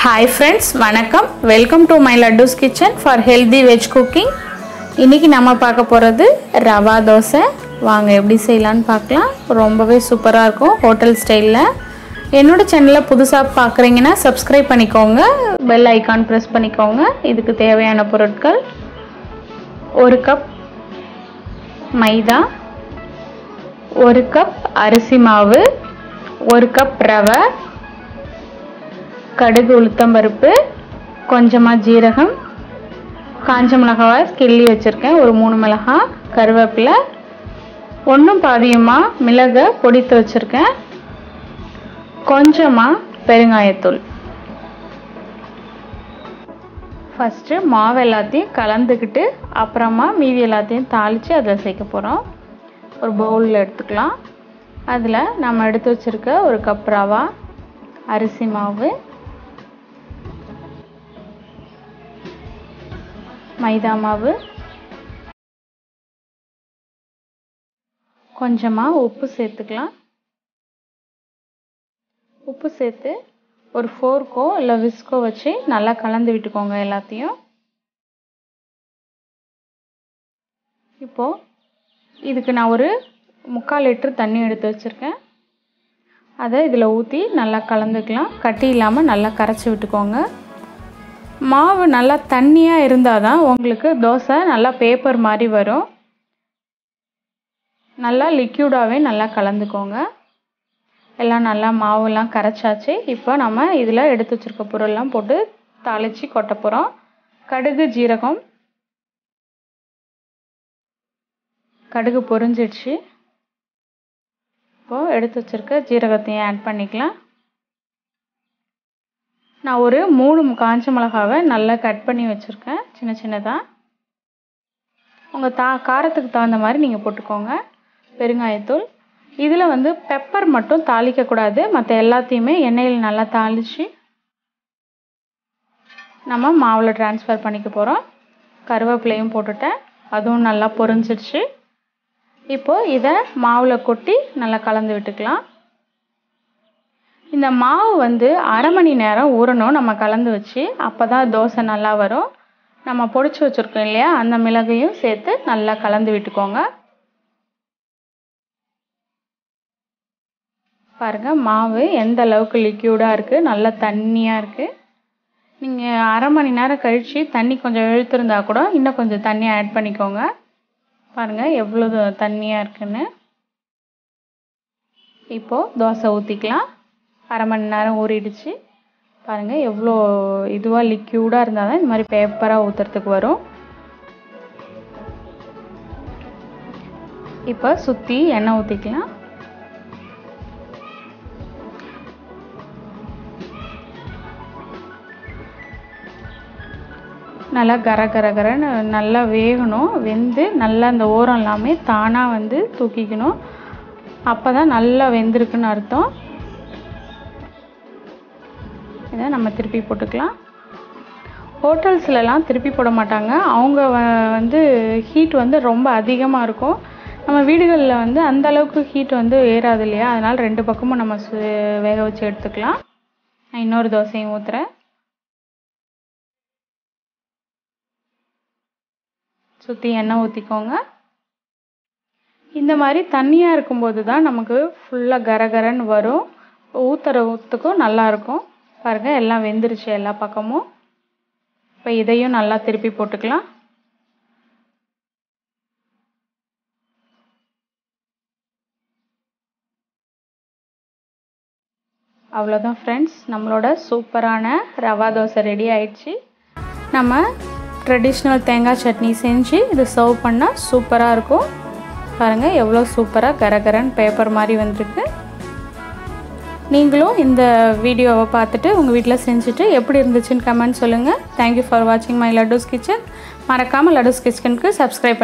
hi friends வணக்கம் welcome to my Lattoo's kitchen for healthy veg cooking இன்றைக்கி நம்ம பார்க்க போகிறது ரவா தோசை வாங்க எப்படி செய்யலான்னு பார்க்கலாம் ரொம்பவே சூப்பராக இருக்கும் ஹோட்டல் ஸ்டைலில் என்னோடய சேனலில் புதுசாக பார்க்குறீங்கன்னா சப்ஸ்கிரைப் பண்ணிக்கோங்க பெல் ஐக்கான் ப்ரெஸ் பண்ணிக்கோங்க இதுக்கு தேவையான பொருட்கள் ஒரு கப் மைதா ஒரு கப் அரிசி மாவு ஒரு கப் ரவை கடுகு உளுத்தம்பருப்பு கொஞ்சமாக ஜீரகம் காஞ்ச மிளகாய் கிள்ளி வச்சுருக்கேன் ஒரு மூணு மிளகாய் கருவேப்பிலை ஒன்றும் பாதியமாக மிளகை பொடித்து வச்சுருக்கேன் கொஞ்சமாக பெருங்காயத்தூள் ஃபஸ்ட்டு மாவு எல்லாத்தையும் கலந்துக்கிட்டு அப்புறமா மீதி எல்லாத்தையும் தாளித்து அதில் சேர்க்க போகிறோம் ஒரு பவுலில் எடுத்துக்கலாம் அதில் நம்ம எடுத்து வச்சுருக்க ஒரு கப் ரவா அரிசி மாவு மைதா மாவு கொஞ்சமாக உப்பு சேர்த்துக்கலாம் உப்பு சேர்த்து ஒரு ஃபோர்க்கோ இல்லை விஸ்கோ வச்சு நல்லா கலந்து விட்டுக்கோங்க எல்லாத்தையும் இப்போது இதுக்கு நான் ஒரு முக்கால் லிட்டர் தண்ணி எடுத்து வச்சுருக்கேன் அதை இதில் ஊற்றி நல்லா கலந்துக்கலாம் கட்டி இல்லாமல் நல்லா கரைச்சி விட்டுக்கோங்க மாவு நல்லா தண்ணியாக இருந்தால் தான் உங்களுக்கு தோசை நல்லா பேப்பர் மாதிரி வரும் நல்லா லிக்யூடாகவே நல்லா கலந்துக்கோங்க எல்லாம் நல்லா மாவுலாம் கரைச்சாச்சு இப்போ நம்ம இதில் எடுத்து வச்சுருக்க பொருள்லாம் போட்டு தாளித்து கொட்ட போகிறோம் கடுகு ஜீரகம் கடுகு பொரிஞ்சிடுச்சு இப்போது எடுத்து வச்சுருக்க ஜீரகத்தையும் ஆட் பண்ணிக்கலாம் நான் ஒரு மூணு காஞ்ச மிளகாவை நல்லா கட் பண்ணி வச்சுருக்கேன் சின்ன சின்னதாக உங்கள் தா காரத்துக்கு தகுந்த மாதிரி நீங்கள் போட்டுக்கோங்க பெருங்காயத்தூள் இதில் வந்து பெப்பர் மட்டும் தாளிக்கக்கூடாது மற்ற எல்லாத்தையுமே எண்ணெயில் நல்லா தாளித்து நம்ம மாவில் ட்ரான்ஸ்ஃபர் பண்ணிக்க போகிறோம் கருவேப்பிலையும் போட்டுட்டேன் அதுவும் நல்லா பொரிஞ்சிடுச்சு இப்போது இதை மாவில் கொட்டி நல்லா கலந்து விட்டுக்கலாம் இந்த மாவு வந்து அரை மணி நேரம் ஊறணும் நம்ம கலந்து வச்சு அப்போ தான் தோசை நல்லா வரும் நம்ம பொடிச்சு வச்சுருக்கோம் இல்லையா அந்த மிளகையும் சேர்த்து நல்லா கலந்து விட்டுக்கோங்க பாருங்கள் மாவு எந்த அளவுக்கு லிக்யூடாக இருக்குது நல்லா தண்ணியாக இருக்குது நீங்கள் அரை மணி நேரம் கழித்து தண்ணி கொஞ்சம் இழுத்துருந்தா கூட இன்னும் கொஞ்சம் தண்ணி ஆட் பண்ணிக்கோங்க பாருங்கள் எவ்வளோ தண்ணியாக இருக்குன்னு இப்போது தோசை ஊற்றிக்கலாம் அரை மணி நேரம் ஊறிடுச்சு பாருங்கள் எவ்வளோ இதுவாக லிக்யூடாக இருந்தால் தான் இந்த மாதிரி பேப்பராக ஊற்றுறதுக்கு வரும் இப்போ சுற்றி எண்ணெய் ஊற்றிக்கலாம் நல்லா கர கர கரன்னு நல்லா வேகணும் வெந்து நல்லா அந்த ஓரம் எல்லாமே தானாக வந்து தூக்கிக்கணும் அப்போ தான் நல்லா வெந்திருக்குன்னு அர்த்தம் இதை நம்ம திருப்பி போட்டுக்கலாம் ஹோட்டல்ஸ்லலாம் திருப்பி போட மாட்டாங்க அவங்க வந்து ஹீட் வந்து ரொம்ப அதிகமாக இருக்கும் நம்ம வீடுகளில் வந்து அந்த அளவுக்கு ஹீட் வந்து ஏறாது இல்லையா அதனால் ரெண்டு பக்கமும் நம்ம வேக வச்சு எடுத்துக்கலாம் நான் இன்னொரு தோசையும் ஊற்றுறேன் சுற்றி எண்ணெய் ஊற்றிக்கோங்க இந்த மாதிரி தண்ணியாக இருக்கும்போது தான் நமக்கு ஃபுல்லாக கரகரன்னு வரும் ஊற்றுற ஊற்றுக்கும் நல்லாயிருக்கும் பாருங்கள் எல்லாம் வெந்துருச்சு எல்லா பக்கமும் இப்போ இதையும் நல்லா திருப்பி போட்டுக்கலாம் அவ்வளோதான் ஃப்ரெண்ட்ஸ் நம்மளோட சூப்பரான ரவா தோசை ரெடி ஆயிடுச்சு நம்ம ட்ரெடிஷ்னல் தேங்காய் சட்னி செஞ்சு இது சர்வ் பண்ணால் சூப்பராக இருக்கும் பாருங்கள் எவ்வளோ சூப்பராக கரகரன் பேப்பர் மாதிரி வந்திருக்கு நீங்களும் இந்த வீடியோவை பார்த்துட்டு உங்கள் வீட்டில் செஞ்சுட்டு எப்படி இருந்துச்சுன்னு கமெண்ட் சொல்லுங்கள் தேங்க்யூ ஃபார் வாட்சிங் மை லட்டூஸ் கிச்சன் மறக்காமல் லட்டூஸ் கிச்சனுக்கு சப்ஸ்கிரைப் பண்ணி